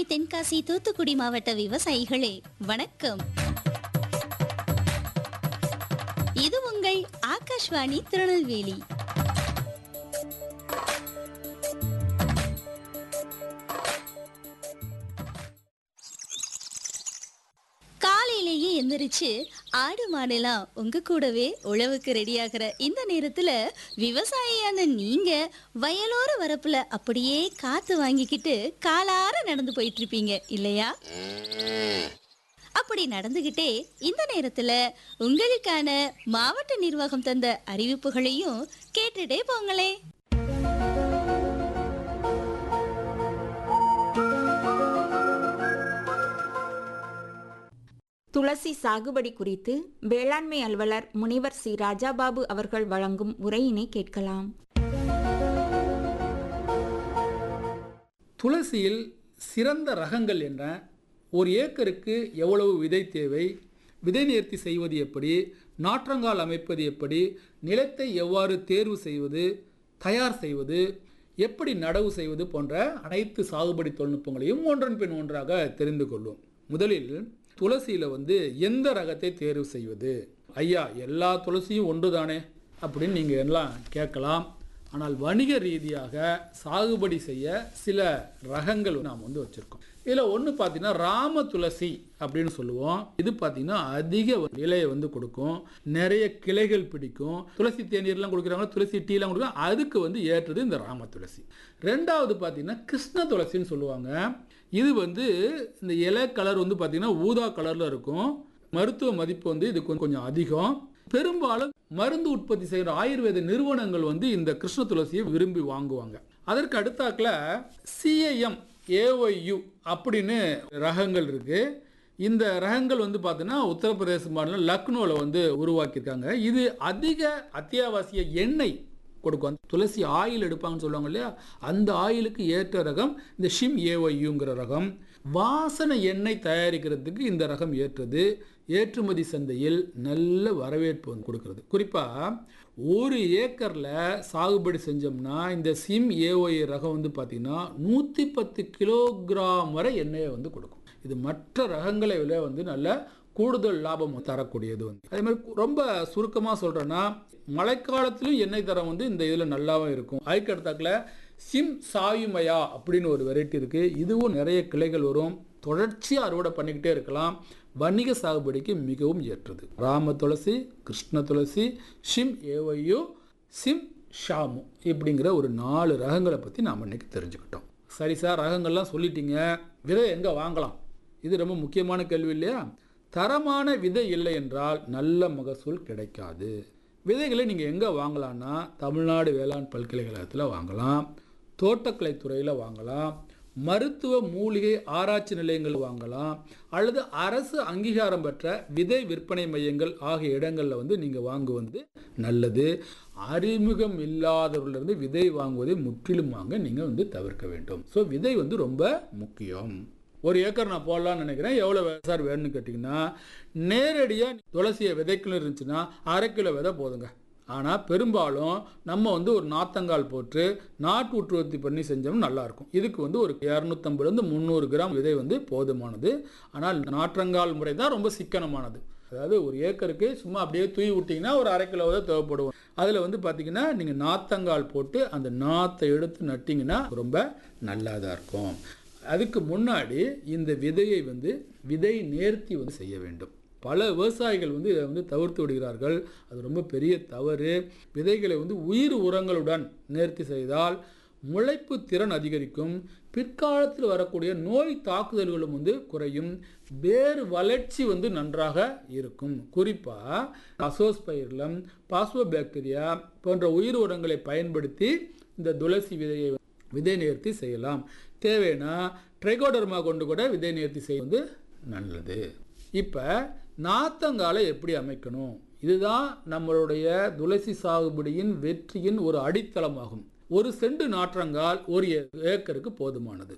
தென்காசி தூத்துக்குடி மாவட்ட விவசாயிகளே வணக்கம் இது உங்கள் ஆகாஷ்வாணி திருநெல்வேலி காலையிலேயே எந்திரிச்சு ஆடு மாடெல்லாம் உங்க கூடவே உழவுக்கு ரெடியாகிற இந்த நேரத்துல விவசாயியான நீங்க வயலோர வரப்புல அப்படியே காத்து வாங்கிக்கிட்டு காலார நடந்து போயிட்டு இருப்பீங்க இல்லையா அப்படி நடந்துகிட்டே இந்த நேரத்துல உங்களுக்கான மாவட்ட நிர்வாகம் தந்த அறிவிப்புகளையும் கேட்டுட்டே போங்களே துளசி சாகுபடி குறித்து வேளாண்மை அலுவலர் முனிவர் சி ராஜாபாபு அவர்கள் வழங்கும் உரையினை கேட்கலாம் துளசியில் சிறந்த ரகங்கள் என்ன ஒரு ஏக்கருக்கு எவ்வளவு விதை தேவை விதை நேர்த்தி செய்வது எப்படி நாற்றங்கால் அமைப்பது எப்படி நிலத்தை எவ்வாறு தேர்வு செய்வது தயார் செய்வது எப்படி நடவு செய்வது போன்ற அனைத்து சாகுபடி தொழில்நுட்பங்களையும் ஒன்றன் பின் ஒன்றாக தெரிந்து கொள்வோம் முதலில் துளசியில் வந்து எந்த ரகத்தை தேர்வு செய்வது ஐயா எல்லா துளசியும் ஒன்று தானே அப்படின்னு நீங்கள் எல்லாம் கேட்கலாம் ஆனால் வணிக ரீதியாக சாகுபடி செய்ய சில ரகங்கள் நாம் வந்து வச்சுருக்கோம் இதில் ஒன்று பார்த்தீங்கன்னா ராம துளசி அப்படின்னு சொல்லுவோம் இது பார்த்தீங்கன்னா அதிக விலையை வந்து கொடுக்கும் நிறைய கிளைகள் பிடிக்கும் துளசி தேநீர்லாம் கொடுக்குறாங்க துளசி டீலாம் கொடுக்குறாங்க அதுக்கு வந்து ஏற்றது இந்த ராம துளசி ரெண்டாவது பார்த்தீங்கன்னா கிருஷ்ண துளசின்னு சொல்லுவாங்க இது வந்து இந்த இலை கலர் வந்து பார்த்தீங்கன்னா ஊதா கலரில் இருக்கும் மருத்துவ மதிப்பு வந்து இது கொஞ்சம் கொஞ்சம் அதிகம் பெரும்பாலும் மருந்து உற்பத்தி செய்கிற ஆயுர்வேத நிறுவனங்கள் வந்து இந்த கிருஷ்ண துளசியை விரும்பி வாங்குவாங்க அதற்கு அடுத்தாக்கில் சிஐஎம் ஏஒய்யு அப்படின்னு ரகங்கள் இருக்கு இந்த ரகங்கள் வந்து பார்த்தீங்கன்னா உத்தரப்பிரதேச மாநிலம் லக்னோவில் வந்து உருவாக்கியிருக்காங்க இது அதிக அத்தியாவசிய எண்ணெய் கொடுக்கும் அந்த துளசி ஆயில் எடுப்பாங்கன்னு சொல்லுவாங்க இல்லையா அந்த ஆயிலுக்கு ஏற்ற ரகம் இந்த ஷிம் ஏஒய்யுங்கிற ரகம் வாசனை எண்ணெய் தயாரிக்கிறதுக்கு இந்த ரகம் ஏற்றது ஏற்றுமதி சந்தையில் நல்ல வரவேற்பு வந்து கொடுக்கறது குறிப்பாக ஒரு ஏக்கரில் சாகுபடி செஞ்சோம்னா இந்த சிம் ஏஒய் ரகம் வந்து பார்த்திங்கன்னா நூற்றி பத்து கிலோகிராம் வரை எண்ணெயை வந்து கொடுக்கும் இது மற்ற ரகங்களை விட வந்து நல்ல கூடுதல் லாபம் தரக்கூடியது வந்து அதே மாதிரி ரொம்ப சுருக்கமாக சொல்கிறேன்னா மழைக்காலத்திலும் எண்ணெய் தரம் வந்து இந்த இதில் நல்லாவும் இருக்கும் அதுக்கு அடுத்தாக்கில் சிம் சாயுமயா அப்படின்னு ஒரு வெரைட்டி இருக்குது இதுவும் நிறைய கிளைகள் வரும் தொடர்ச்சியாக அறுவடை பண்ணிக்கிட்டே இருக்கலாம் வணிக சாகுபடிக்கு மிகவும் ஏற்றது ராம துளசி கிருஷ்ண துளசி ஷிம் ஏவையோ சிம் ஷாமு இப்படிங்கிற ஒரு நாலு ரகங்களை பற்றி நாம் இன்னைக்கு தெரிஞ்சுக்கிட்டோம் சரி சார் ரகங்கள்லாம் சொல்லிட்டீங்க விதை எங்கே வாங்கலாம் இது ரொம்ப முக்கியமான கேள்வி இல்லையா தரமான விதை இல்லை என்றால் நல்ல மகசூல் கிடைக்காது விதைகளை நீங்கள் எங்கே வாங்கலாம்னா தமிழ்நாடு வேளாண் பல்கலைக்கழகத்தில் வாங்கலாம் தோட்டக்கலை துறையில் வாங்கலாம் மருத்துவ மூலிகை ஆராய்ச்சி நிலையங்கள் வாங்கலாம் அல்லது அரசு அங்கீகாரம் பெற்ற விதை விற்பனை மையங்கள் ஆகிய இடங்களில் வந்து நீங்கள் வாங்குவது நல்லது அறிமுகம் இல்லாதவர்களிருந்து விதை வாங்குவதை முற்றிலும் வாங்க நீங்கள் வந்து தவிர்க்க வேண்டும் ஸோ விதை வந்து ரொம்ப முக்கியம் ஒரு ஏக்கர் நான் போடலாம்னு நினைக்கிறேன் எவ்வளோ சார் வேணும்னு கேட்டிங்கன்னா நேரடியாக துளசியை விதைக்கணும் இருந்துச்சுன்னா அரை கிலோ விதை போதுங்க ஆனால் பெரும்பாலும் நம்ம வந்து ஒரு நாத்தங்கால் போட்டு நாட்டு உற்பத்தி பண்ணி செஞ்சோம்னா நல்லாயிருக்கும் இதுக்கு வந்து ஒரு இரநூத்தம்பதுலேருந்து முந்நூறு கிராம் விதை வந்து போதுமானது ஆனால் நாற்றங்கால் முறை தான் ரொம்ப சிக்கனமானது அதாவது ஒரு ஏக்கருக்கு சும்மா அப்படியே தூவி விட்டிங்கன்னா ஒரு அரை கிலோ தான் தேவைப்படும் அதில் வந்து பார்த்திங்கன்னா நீங்கள் நாத்தங்கால் போட்டு அந்த நாத்தை எடுத்து நட்டிங்கன்னா ரொம்ப நல்லா தான் இருக்கும் அதுக்கு முன்னாடி இந்த விதையை வந்து விதை நேர்த்தி வந்து செய்ய வேண்டும் பல விவசாயிகள் வந்து இதை வந்து தவிர்த்து விடுகிறார்கள் அது ரொம்ப பெரிய தவறு விதைகளை வந்து உயிர் உரங்களுடன் நேர்த்தி செய்தால் முளைப்பு திறன் அதிகரிக்கும் பிற்காலத்தில் வரக்கூடிய நோய் தாக்குதல்களும் வந்து குறையும் வேறு வளர்ச்சி வந்து நன்றாக இருக்கும் குறிப்பாக அசோஸ்பைர்லம் பாஸ்போபாக்டீரியா போன்ற உயிர் உரங்களை பயன்படுத்தி இந்த துளசி விதையை விதை நேர்த்தி செய்யலாம் தேவைன்னா ட்ரைகோடர்மா கொண்டு கூட விதை நேர்த்தி செய்வது நல்லது இப்போ நாத்தங்காலை எப்படி அமைக்கணும் இதுதான் நம்மளுடைய துளசி சாகுபடியின் வெற்றியின் ஒரு அடித்தளமாகும் ஒரு செண்டு நாற்றங்கால் ஒரு ஏக்கருக்கு போதுமானது